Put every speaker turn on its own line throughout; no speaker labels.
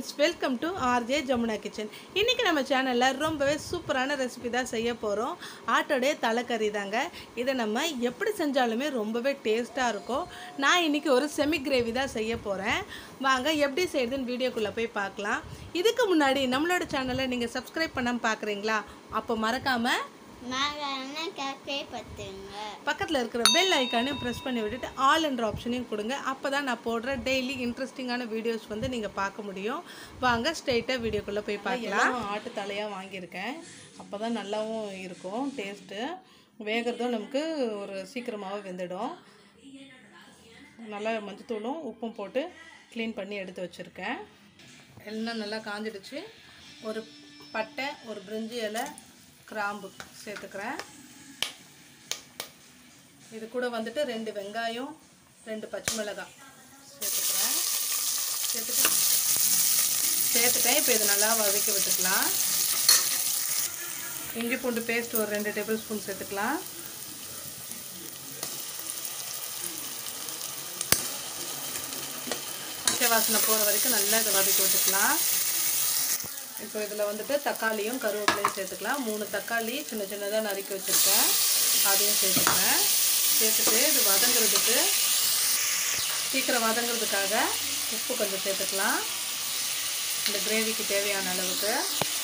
friends welcome to RJ Jamuna kitchen இன்றைக்கி நம்ம சேனலில் ரொம்பவே சூப்பரான ரெசிபி தான் செய்ய போகிறோம் ஆட்டோடைய தலைக்கறி தாங்க இதை நம்ம எப்படி செஞ்சாலுமே ரொம்பவே டேஸ்ட்டாக இருக்கும் நான் இன்றைக்கி ஒரு செமி கிரேவி தான் செய்ய போகிறேன் வாங்க எப்படி செய்யுதுன்னு வீடியோக்குள்ளே போய் பார்க்கலாம் இதுக்கு முன்னாடி நம்மளோட சேனலை நீங்கள் சப்ஸ்கிரைப் பண்ணாமல் பார்க்குறீங்களா அப்போ மறக்காமல்
நாங்கள் கேக்கே பத்துங்க
பக்கத்தில் இருக்கிற பெல் ஐக்கானையும் ப்ரெஸ் பண்ணி விட்டுட்டு ஆல் என்ற ஆப்ஷனையும் கொடுங்க அப்போ தான் நான் போடுற டெய்லி இன்ட்ரெஸ்டிங்கான வீடியோஸ் வந்து நீங்கள் பார்க்க முடியும் வாங்க ஸ்ட்ரெயிட்டாக வீடியோக்குள்ளே போய் பார்க்கலாம் ஆட்டு தலையாக வாங்கியிருக்கேன் அப்போ தான் நல்லாவும் இருக்கும் டேஸ்ட்டு வேகிறதும் நமக்கு ஒரு சீக்கிரமாகவே வெந்துடும் நல்லா மஞ்சத்தூளும் உப்பும் போட்டு க்ளீன் பண்ணி எடுத்து வச்சுருக்கேன் எல்லாம் நல்லா காஞ்சிடுச்சு ஒரு பட்டை ஒரு பிரிஞ்சி இலை கிராம்பு சேர்த்துக்கிறேன் இது கூட வந்துட்டு ரெண்டு வெங்காயம் ரெண்டு பச்சை மிளகாய் சேர்த்துக்கிறேன் சேர்த்துட்டு சேர்த்துட்டேன் இப்போ இது நல்லா வதக்கி விட்டுக்கலாம் இஞ்சி பூண்டு பேஸ்ட் ஒரு ரெண்டு டேபிள் ஸ்பூன் சேர்த்துக்கலாம் பச்சை வாசனை போகிற வரைக்கும் நல்லா இதை வதக்கி விட்டுக்கலாம் இப்போ இதில் வந்துட்டு தக்காளியும் கருவேப்பிலையும் சேர்த்துக்கலாம் மூணு தக்காளி சின்ன சின்னதாக நறுக்கி வச்சுருக்கேன் அதையும் சேர்த்துக்கிறேன் சேர்த்துட்டு இது வதங்குறதுக்கு சீக்கிரம் வதங்குறதுக்காக உப்பு கொஞ்சம் சேர்த்துக்கலாம் இந்த கிரேவிக்கு தேவையான அளவுக்கு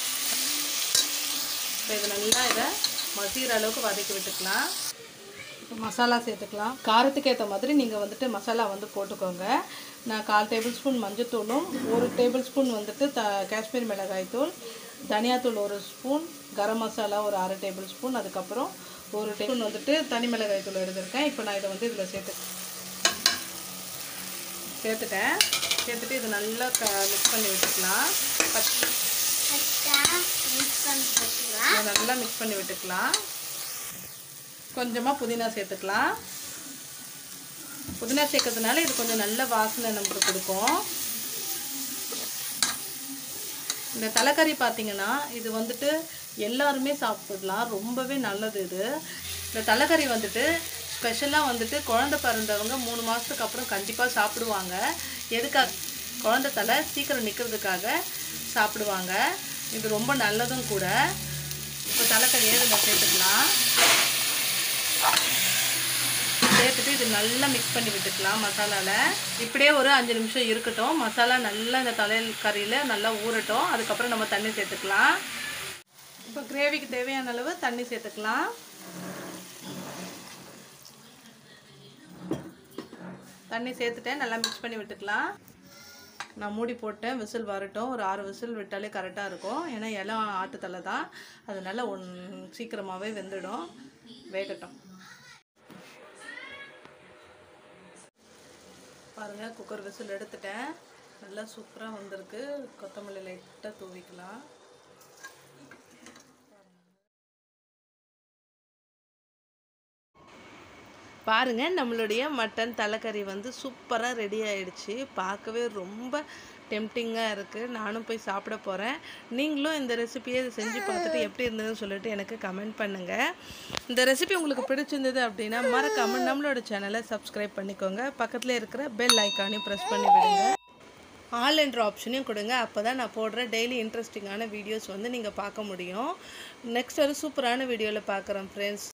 இப்போ இது நல்லா இதை மசிகிற அளவுக்கு வதக்கி விட்டுக்கலாம் இப்போ மசாலா சேர்த்துக்கலாம் காரத்துக்கு ஏற்ற மாதிரி நீங்கள் வந்துட்டு மசாலா வந்து போட்டுக்கோங்க நான் கால் டேபிள் ஸ்பூன் மஞ்சத்தூளும் ஒரு டேபிள் ஸ்பூன் வந்துட்டு த காஷ்மீர் மிளகாய் தூள் தனியாத்தூள் ஒரு ஸ்பூன் கரம் மசாலா ஒரு அரை டேபிள் ஸ்பூன் அதுக்கப்புறம் ஒரு டேபிள் வந்துட்டு தனி மிளகாய் தூள் எடுத்திருக்கேன் இப்போ நான் இதை வந்து இதில் சேர்த்து சேர்த்துட்டேன் சேர்த்துட்டு இது நல்லா க மிக்ஸ் பண்ணி விட்டுக்கலாம் பச்சை
மிக்ஸ் பண்ணி போட்டுக்கலாம்
இதை நல்லா மிக்ஸ் பண்ணி விட்டுக்கலாம் கொஞ்சமாக புதினா சேர்த்துக்கலாம் புதினா சேர்க்கறதுனால இது கொஞ்சம் நல்ல வாசனை நமக்கு கொடுக்கும் இந்த தலைக்கறி பார்த்தீங்கன்னா இது வந்துட்டு எல்லாருமே சாப்பிடலாம் ரொம்பவே நல்லது இது இந்த தலைக்கறி வந்துட்டு ஸ்பெஷலாக வந்துட்டு குழந்தை பிறந்தவங்க மூணு மாதத்துக்கு அப்புறம் கண்டிப்பாக சாப்பிடுவாங்க எதுக்காக குழந்தை தலை சீக்கிரம் நிற்கிறதுக்காக சாப்பிடுவாங்க இது ரொம்ப நல்லதும் கூட இப்போ தலைக்கறியை இதில் சேர்த்துக்கலாம் சேர்த்துட்டு இது நல்லா மிக்ஸ் பண்ணி விட்டுக்கலாம் மசாலாவில் இப்படியே ஒரு அஞ்சு நிமிஷம் இருக்கட்டும் மசாலா நல்லா இந்த தலையல் கறியில் நல்லா ஊறட்டும் அதுக்கப்புறம் நம்ம தண்ணி சேர்த்துக்கலாம் இப்போ கிரேவிக்கு தேவையான அளவு தண்ணி சேர்த்துக்கலாம் தண்ணி சேர்த்துட்டேன் நல்லா மிக்ஸ் பண்ணி விட்டுக்கலாம் நான் மூடி போட்டேன் விசில் வரட்டும் ஒரு ஆறு விசில் விட்டாலே கரெக்டாக இருக்கும் ஏன்னா இலம் ஆட்டுத்தலை தான் அதனால ஒன் சீக்கிரமாகவே வெந்துடும் வேகட்டும் பாருங்கள் குக்கர் விசில் எடுத்துட்டேன் நல்லா சூப்பராக வந்திருக்கு கொத்தமல்லி லைட்டாக தூவிக்கலாம் பாருங்க நம்மளுடைய மட்டன் தலைக்கறி வந்து சூப்பராக ரெடி ஆயிடுச்சு பார்க்கவே ரொம்ப டெம்டிங்காக இருக்குது நானும் போய் சாப்பிட போகிறேன் நீங்களும் இந்த ரெசிபியை செஞ்சு பார்த்துட்டு எப்படி இருந்ததுன்னு சொல்லிட்டு எனக்கு கமெண்ட் பண்ணுங்கள் இந்த ரெசிபி உங்களுக்கு பிடிச்சிருந்தது அப்படின்னா மறக்காமல் நம்மளோட சேனலை சப்ஸ்கிரைப் பண்ணிக்கோங்க பக்கத்தில் இருக்கிற பெல் ஐக்கானையும் ப்ரெஸ் பண்ணி விடுங்க ஆல் என்ற ஆப்ஷனையும் கொடுங்க அப்போ தான் நான் போடுற டெய்லி இன்ட்ரெஸ்டிங்கான வீடியோஸ் வந்து நீங்கள் பார்க்க முடியும் நெக்ஸ்ட் ஒரு சூப்பரான வீடியோவில் பார்க்குறேன் ஃப்ரெண்ட்ஸ்